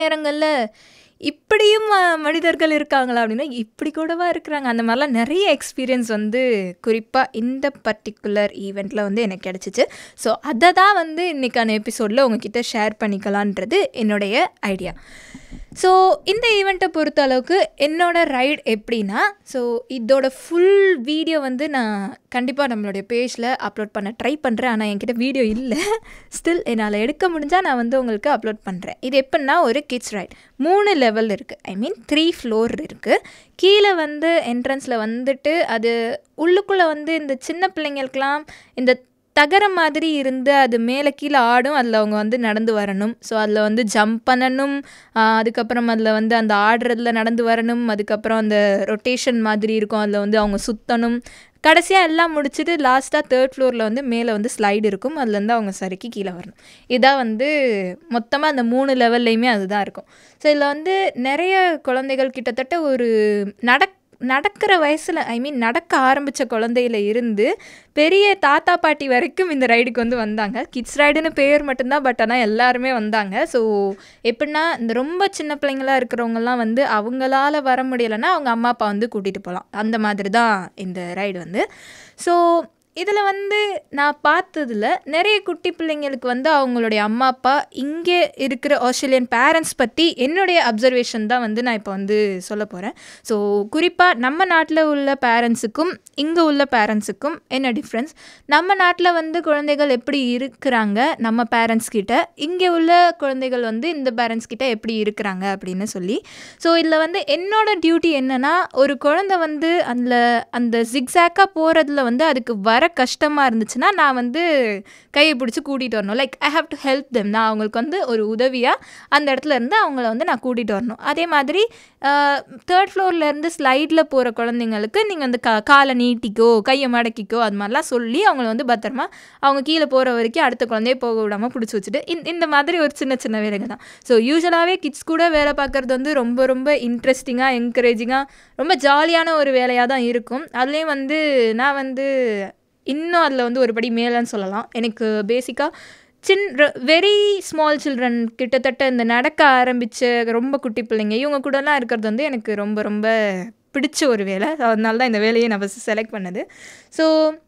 நேரங்கள்ல இப்படியும் அ மனிதர்கள் இருக்காங்களா? அப்படின்னா, இப்படி கூடவா இருக்கிறாங்க? அந்த மாரிலாம் நெறைய எக்ஸ்பீரியன்ஸ் வந்து குறிப்பா இந்த பர்ட்டிகுலர் ஈவென்ட்ல வந்து எனக்கு கிடைச்சுச்சு. ஸோ, அத தான் வந்து இன்னைக்கான எபிசோட்ல உங்ககிட்ட ஷேர் பண்ணிக்கலான்றது என்னுடைய ஐடியா. ஸோ, இந்த ஈவென்ட்ட பொறுத்த அளவுக்கு என்னோட ரைட் எப்படின்னா, ஸோ இதோட ஃபுல் வீடியோ வந்து நான் கண்டிப்பா நம்மளுடைய பேஜ்ல அப்லோட் பண்ண ட்ரை பண்றேன். ஆனா, என்கிட்ட வீடியோ இல்ல. ஸ்டில் என்னால எடுக்க முடிஞ்சா நான் வந்து உங்களுக்கு அப்லோட் பண்றேன். இது எப்படின்னா ஒரு கிட்ஸ் ரைட். 3 லெவல் இருக்கு. ஐ மீன் 3 ஃப்ளோர் இருக்கு. கீழ வந்து என்ட்ரன்ஸ்ல வந்துட்டு அது உள்ளுக்குள்ள வந்து இந்த சின்ன பிள்ளைங்களுக்கெல்லாம் இந்த தகரம் மாதிரி இருந்து அது மேல கீழ ஆடும். அதுல அவங்க வந்து நடந்து வரணும். ஸோ, அதுல வந்து ஜம்ப் பண்ணணும். அ அதுக்கப்புறம் அதுல வந்து அந்த ஆடுறதுல நடந்து வரணும். அதுக்கப்புறம் அந்த ரொட்டேஷன் மாதிரி இருக்கும். அதுல வந்து அவங்க சுத்தணும். கடைசியா எல்லாம் முடிச்சுட்டு லாஸ்ட்டா 3 ஃப்ளோர்ல வந்து மேல வந்து ஸ்லைடு இருக்கும். அதுலேருந்து அவங்க சறுக்கி கீழ வரணும். இதான் வந்து மொத்தமா அந்த 3 லெவல்லயுமே அதுதான் இருக்கும். ஸோ, இதுல வந்து நெறைய குழந்தைகள் கிட்டத்தட்ட ஒரு நடக் நடக்கிற வயசுல ஐ மீன் நடக்க ஆரம்பிச்ச குழந்தையில இருந்து பெரிய தாத்தா, பாட்டி வரைக்கும் இந்த ரைடுக்கு வந்து வந்தாங்க. கிட்ஸ் ரைடுன்னு பேர் மட்டும் தான். பட் ஆனா எல்லாருமே வந்தாங்க. ஸோ, எப்படின்னா இந்த ரொம்ப சின்ன பிள்ளைங்களா இருக்கிறவங்கலாம் வந்து அவங்களால வர முடியலன்னா, அவங்க அம்மா, அப்பா வந்து கூட்டிட்டு போலாம். அந்த மாதிரி தான் இந்த ரைடு வந்து. ஸோ, இதுல வந்து நான் பார்த்ததுல நெறைய குட்டி பிள்ளைங்களுக்கு வந்து அவங்களுடைய அம்மா, அப்பா இங்கே இருக்கிற ஆஸ்திரேலியன் பேரண்ட்ஸ் பத்தி என்னுடைய அப்சர்வேஷன் தான் வந்து நான் இப்போ வந்து சொல்லப் போறேன். ஸோ, குறிப்பா நம்ம நாட்ல உள்ள பேரண்ட்ஸுக்கும், இங்க உள்ள பேரண்ட்ஸுக்கும் என்ன டிஃப்ரென்ஸ்? நம்ம நாட்ல வந்து குழந்தைகள் எப்படி இருக்கிறாங்க நம்ம பேரண்ட்ஸ் கிட்ட, இங்க உள்ள குழந்தைகள் வந்து இந்த பேரண்ட்ஸ் கிட்ட எப்படி இருக்கிறாங்க அப்படின்னு சொல்லி. ஸோ, இதுல வந்து என்னோட டியூட்டி என்னன்னா, ஒரு குழந்தை வந்து அதுல அந்த ஜிக்ஸாக்கா போறதுல வந்து அதுக்கு வர கஷ்டமா இருந்துச்சுன்னா, நான் வந்து கைய பிடிச்சு கூட்டிட்டு வரணும். Like I have to help them. நான் அவங்களுக்கு வந்து ஒரு உதவியா அந்த இடத்துல இருந்து அவங்கள வந்து நான் கூட்டிட்டு வரணும். அதே மாதிரி அ 3 ஃப்ளோர்ல இருந்து ஸ்லைட்ல போற குழந்தைங்களுக்கு நீங்க வந்து க கால நீட்டிக்கோ, கைய மடக்கிக்கோ அது மாரிலாம் சொல்லி அவங்கள வந்து பத்திரமா அவங்க கீழ போற வரைக்கும் அடுத்த குழந்தைய போக விடாம புடிச்சு வச்சுட்டு, இந் இந்த மாதிரி ஒரு சின்ன சின்ன வேலைகள் தான். ஸோ, யூசுவலாவே கிட்ஸ் கூட வேலை பார்க்கறது வந்து ரொம்ப ரொம்ப இன்ட்ரெஸ்டிங்கா, என்கரேஜிங்கா ரொம்ப ஜாலியான ஒரு வேலையா தான் இருக்கும். அதுலயும் வந்து நான் வந்து இன்னும் அதுல வந்து ஒரு படி மேலன்னு சொல்லலாம். எனக்கு பேசிக்கா சின் ர வெரி ஸ்மால் சில்ட்ரன் கிட்டத்தட்ட இந்த நடக்க ஆரம்பிச்ச ரொம்ப குட்டி பிள்ளைங்க, இவங்க கூடலாம் இருக்கிறது வந்து எனக்கு ரொம்ப ரொம்ப பிடிச்ச ஒரு வேலை. அதனால தான் இந்த வேலைய நான் ஃபர்ஸ்ட் செலக்ட் பண்ணது. ஸோ,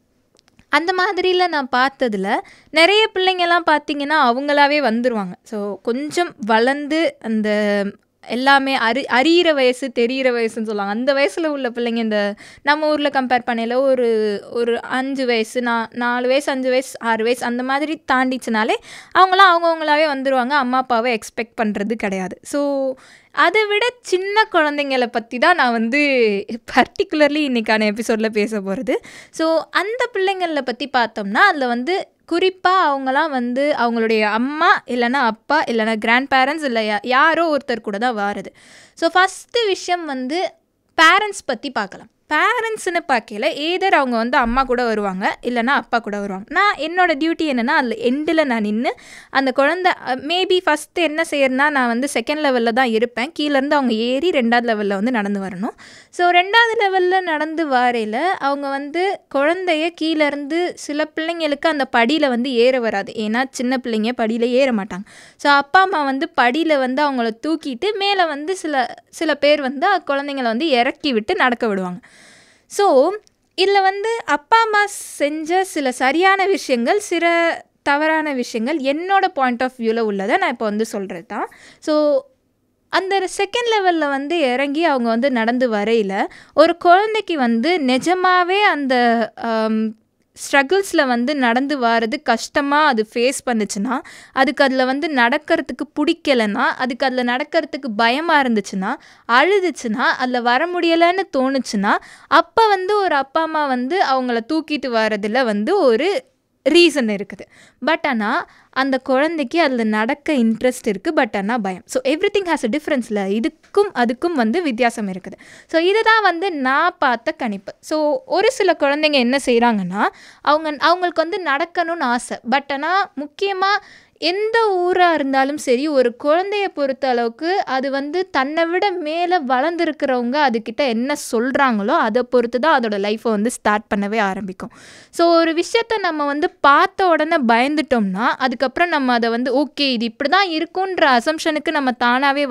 அந்த மாதிரில நான் பார்த்ததுல நெறைய பிள்ளைங்கலாம் பார்த்தீங்கன்னா, அவங்களாவே வந்துருவாங்க. ஸோ, கொஞ்சம் வளர்ந்து அந்த எல்லாமே அறி அறியிற வயசு, தெரியிற வயசுன்னு சொல்லுவாங்க. அந்த வயசுல உள்ள பிள்ளைங்க இந்த நம்ம ஊர்ல கம்பேர் பண்ணையில ஒரு ஒரு 5 வயசு, நா 4 வயசு, 5 வயசு, 6 வயசு அந்த மாதிரி தாண்டிச்சுனாலே, அவங்கலாம் அவங்கவங்களாவே வந்துருவாங்க. அம்மா, அப்பாவ எக்ஸ்பெக்ட் பண்றது கிடையாது. ஸோ, அத விட சின்ன குழந்தைங்கள பத்தி தான் நான் வந்து பர்ட்டிகுலர்லி இன்னைக்கான எபிசோட்ல பேசப் போறது. ஸோ, அந்த பிள்ளைங்கள பத்தி பார்த்தோம்னா, அதுல வந்து குறிப்பா அவங்கலாம் வந்து அவங்களுடைய அம்மா, இல்லன்னா அப்பா, இல்லன்னா கிராண்ட் பேரண்ட்ஸ் இல்ல யா யாரோ ஒருத்தர் கூட தான் வாரது. ஸோ, ஃபர்ஸ்ட்டு விஷயம் வந்து பேரண்ட்ஸ் பத்தி பார்க்கலாம். பேரண்ட்ஸ்ன்னு பார்க்கையில எய்தர் அவங்க வந்து அம்மா கூட வருவாங்க, இல்லன்னா அப்பா கூட வருவாங்க. நான் என்னோட டியூட்டி என்னன்னா, அதுல எண்டுல நான் நின்னு அந்த குழந்தை அ மேபி ஃபர்ஸ்ட்டு என்ன செய்யறேன்னா, நான் வந்து 2ண்ட் லெவல்ல தான் இருப்பேன். கீழ இருந்து அவங்க ஏறி 2வது லெவல்ல வந்து நடந்து வரணும். ஸோ, 2வது லெவல்ல நடந்து வாரையில அவங்க வந்து குழந்தைய கீழ இருந்து சில பிள்ளைங்களுக்கு அந்த படியில வந்து ஏற வராது. ஏன்னா, சின்ன பிள்ளைங்க படியில ஏற மாட்டாங்க. ஸோ, அப்பா, அம்மா வந்து படியில வந்து அவங்கள தூக்கிட்டு மேல வந்து சில சில பேர் வந்து குழந்தைங்கள வந்து இறக்கி விட்டு நடக்க விடுவாங்க. ஸோ, இதுல வந்து அப்பா, அம்மா செஞ்ச சில சரியான விஷயங்கள், சில தவறான விஷயங்கள் என்னோட பாயிண்ட் ஆஃப் வியூல உள்ளத நான் இப்போ வந்து சொல்றது தான். ஸோ, அந்த 2ண்ட் லெவல்ல வந்து இறங்கி அவங்க வந்து நடந்து வரையில, ஒரு குழந்தைக்கு வந்து நிஜமாவே அந்த அம் ஸ்ட்ரகிள்ஸ்ல வந்து நடந்து வாரது கஷ்டமா அது ஃபேஸ் பண்ணுச்சுன்னா, அதுக்கு அதுல வந்து நடக்கறதுக்கு புடிக்கலன்னா, அதுக்கு அதுல நடக்கறதுக்கு பயமா இருந்துச்சுன்னா, அழுதுச்சுன்னா, அதுல வர முடியலன்னு தோணுச்சுன்னா, அப்ப வந்து ஒரு அப்பா, அம்மா வந்து அவங்கள தூக்கிட்டு வாரதுல வந்து ஒரு ரீசன் இருக்குது. பட் ஆனா, அந்த குழந்தைக்கு அதுல நடக்க இன்ட்ரெஸ்ட் இருக்கு. பட் ஆனா பயம். ஸோ, எவ்ரிதிங் ஹேஸ் அ டிஃபரன்ஸ்ல. இதுக்கும் அதுக்கும் வந்து வித்தியாசம் இருக்குது. ஸோ, இதுதான் வந்து நான் பார்த்த கணிப்பு. ஸோ, ஒரு சில குழந்தைங்க என்ன செய்றாங்கன்னா, அவங்க அவங்களுக்கு வந்து நடக்கணும்னு ஆசை. பட் ஆனா, முக்கியமா எந்த ஊராக இருந்தாலும் சரி ஒரு குழந்தைய பொறுத்த அளவுக்கு அது வந்து தன்னை விட மேலே வளர்ந்துருக்கிறவங்க அதுக்கிட்ட என்ன சொல்கிறாங்களோ அதை பொறுத்து தான் அதோட லைஃப்பை வந்து ஸ்டார்ட் பண்ணவே ஆரம்பிக்கும் ஸோ ஒரு விஷயத்த நம்ம வந்து பார்த்த உடனே பயந்துட்டோம்னா அதுக்கப்புறம் நம்ம அதை வந்து ஓகே இது இப்படி தான் இருக்குன்ற அசம்ஷனுக்கு நம்ம தானாகவே